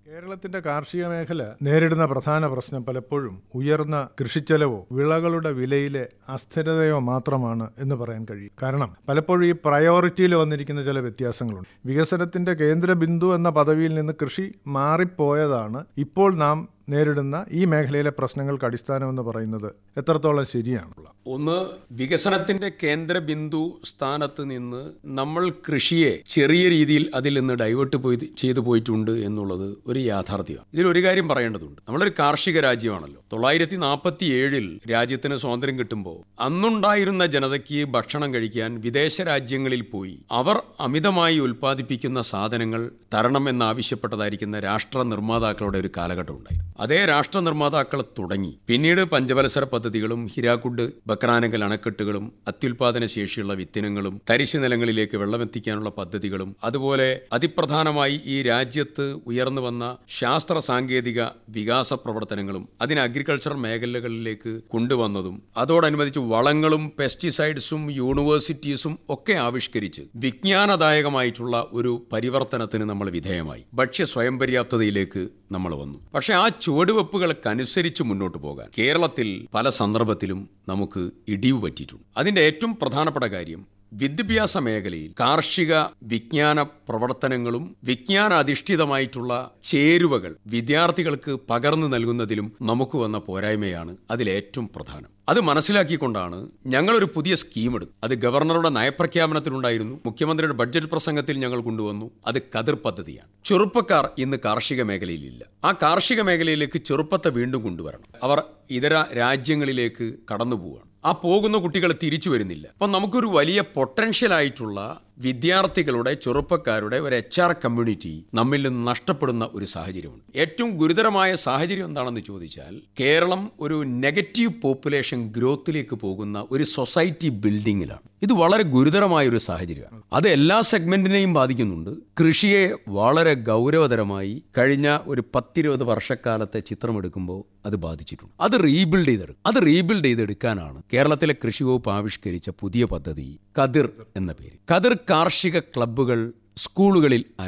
കേരളത്തിന്റെ കാർഷിക മേഖല നേരിടുന്ന പ്രധാന പ്രശ്നം പലപ്പോഴും ഉയർന്ന കൃഷിച്ചെലവോ വിളകളുടെ വിലയിലെ അസ്ഥിരതയോ മാത്രമാണ് എന്ന് പറയാൻ കഴിയും കാരണം പലപ്പോഴും ഈ പ്രയോറിറ്റിയിൽ വന്നിരിക്കുന്ന ചില വ്യത്യാസങ്ങളുണ്ട് വികസനത്തിന്റെ കേന്ദ്ര ബിന്ദു എന്ന പദവിയിൽ നിന്ന് കൃഷി മാറിപ്പോയതാണ് ഇപ്പോൾ നാം നേരിടുന്ന ഈ മേഖലയിലെ പ്രശ്നങ്ങൾക്ക് അടിസ്ഥാനമെന്ന് പറയുന്നത് എത്രത്തോളം ശരിയാണ് ഒന്ന് വികസനത്തിന്റെ കേന്ദ്ര ബിന്ദു സ്ഥാനത്ത് നിന്ന് നമ്മൾ കൃഷിയെ ചെറിയ രീതിയിൽ അതിൽ നിന്ന് ഡൈവേർട്ട് പോയി ചെയ്തു പോയിട്ടുണ്ട് എന്നുള്ളത് ഒരു യാഥാർത്ഥ്യമാണ് ഇതിൽ ഒരു കാര്യം പറയേണ്ടതുണ്ട് നമ്മളൊരു കാർഷിക രാജ്യമാണല്ലോ തൊള്ളായിരത്തി നാൽപ്പത്തി ഏഴിൽ രാജ്യത്തിന് സ്വാതന്ത്ര്യം കിട്ടുമ്പോൾ അന്നുണ്ടായിരുന്ന ജനതയ്ക്ക് ഭക്ഷണം കഴിക്കാൻ വിദേശ രാജ്യങ്ങളിൽ പോയി അവർ അമിതമായി ഉൽപ്പാദിപ്പിക്കുന്ന സാധനങ്ങൾ തരണം എന്നാവശ്യപ്പെട്ടതായിരിക്കുന്ന രാഷ്ട്ര നിർമ്മാതാക്കളുടെ ഒരു കാലഘട്ടം ഉണ്ടായി അതേ രാഷ്ട്ര നിർമ്മാതാക്കൾ തുടങ്ങി പിന്നീട് പഞ്ചവത്സര പദ്ധതികളും ഹിരാക്കുഡ് ബക്രാനങ്കൽ അണക്കെട്ടുകളും അത്യുൽപാദന ശേഷിയുള്ള വിത്തിനങ്ങളും തരിശു നിലങ്ങളിലേക്ക് വെള്ളമെത്തിക്കാനുള്ള പദ്ധതികളും അതുപോലെ അതിപ്രധാനമായി ഈ രാജ്യത്ത് ഉയർന്നു വന്ന ശാസ്ത്ര സാങ്കേതിക വികാസ പ്രവർത്തനങ്ങളും അതിന് അഗ്രികൾച്ചർ മേഖലകളിലേക്ക് കൊണ്ടുവന്നതും അതോടനുബന്ധിച്ച് വളങ്ങളും പെസ്റ്റിസൈഡ്സും യൂണിവേഴ്സിറ്റീസും ഒക്കെ ആവിഷ്കരിച്ച് വിജ്ഞാനദായകമായിട്ടുള്ള ഒരു പരിവർത്തനത്തിന് നമ്മൾ വിധേയമായി ഭക്ഷ്യ സ്വയം പര്യാപ്തതയിലേക്ക് നമ്മൾ വന്നു പക്ഷെ ആ ചുവടുവെപ്പുകൾക്കനുസരിച്ച് മുന്നോട്ട് പോകാൻ കേരളത്തിൽ പല സന്ദർഭത്തിലും നമുക്ക് ഇടിവ് പറ്റിയിട്ടുണ്ട് അതിന്റെ ഏറ്റവും പ്രധാനപ്പെട്ട കാര്യം വിദ്യാഭ്യാസ മേഖലയിൽ കാർഷിക വിജ്ഞാന പ്രവർത്തനങ്ങളും വിജ്ഞാന അധിഷ്ഠിതമായിട്ടുള്ള ചേരുവകൾ വിദ്യാർത്ഥികൾക്ക് പകർന്നു നൽകുന്നതിലും നമുക്ക് വന്ന പോരായ്മയാണ് അതിലേറ്റവും പ്രധാനം അത് മനസ്സിലാക്കിക്കൊണ്ടാണ് ഞങ്ങളൊരു പുതിയ സ്കീം എടുത്തു അത് ഗവർണറുടെ നയപ്രഖ്യാപനത്തിലുണ്ടായിരുന്നു മുഖ്യമന്ത്രിയുടെ ബഡ്ജറ്റ് പ്രസംഗത്തിൽ ഞങ്ങൾ കൊണ്ടുവന്നു അത് കതിർ പദ്ധതിയാണ് ചെറുപ്പക്കാർ ഇന്ന് കാർഷിക മേഖലയിലില്ല ആ കാർഷിക മേഖലയിലേക്ക് ചെറുപ്പത്തെ വീണ്ടും കൊണ്ടുവരണം അവർ ഇതര രാജ്യങ്ങളിലേക്ക് കടന്നു പോവുകയാണ് ആ പോകുന്ന കുട്ടികൾ തിരിച്ചു വരുന്നില്ല അപ്പം നമുക്കൊരു വലിയ പൊട്ടൻഷ്യൽ ആയിട്ടുള്ള വിദ്യാർത്ഥികളുടെ ചെറുപ്പക്കാരുടെ ഒരു എച്ച് ആർ കമ്മ്യൂണിറ്റി നമ്മിൽ നിന്ന് നഷ്ടപ്പെടുന്ന ഒരു സാഹചര്യമുണ്ട് ഏറ്റവും ഗുരുതരമായ സാഹചര്യം എന്താണെന്ന് ചോദിച്ചാൽ കേരളം ഒരു നെഗറ്റീവ് പോപ്പുലേഷൻ ഗ്രോത്തിലേക്ക് പോകുന്ന ഒരു സൊസൈറ്റി ബിൽഡിങ്ങിലാണ് ഇത് വളരെ ഗുരുതരമായ ഒരു സാഹചര്യമാണ് അത് എല്ലാ സെഗ്മെന്റിനെയും ബാധിക്കുന്നുണ്ട് കൃഷിയെ വളരെ ഗൗരവതരമായി കഴിഞ്ഞ ഒരു പത്തിരുപത് വർഷക്കാലത്തെ ചിത്രമെടുക്കുമ്പോൾ അത് ബാധിച്ചിട്ടുണ്ട് അത് റീബിൽഡ് ചെയ്തെടുക്കും അത് റീബിൽഡ് ചെയ്തെടുക്കാനാണ് കേരളത്തിലെ കൃഷി വകുപ്പ് ആവിഷ്കരിച്ച പുതിയ പദ്ധതി കതിർ എന്ന പേര് കതിർ കാർഷിക ക്ലബ്ബുകൾ സ്കൂളുകളിൽ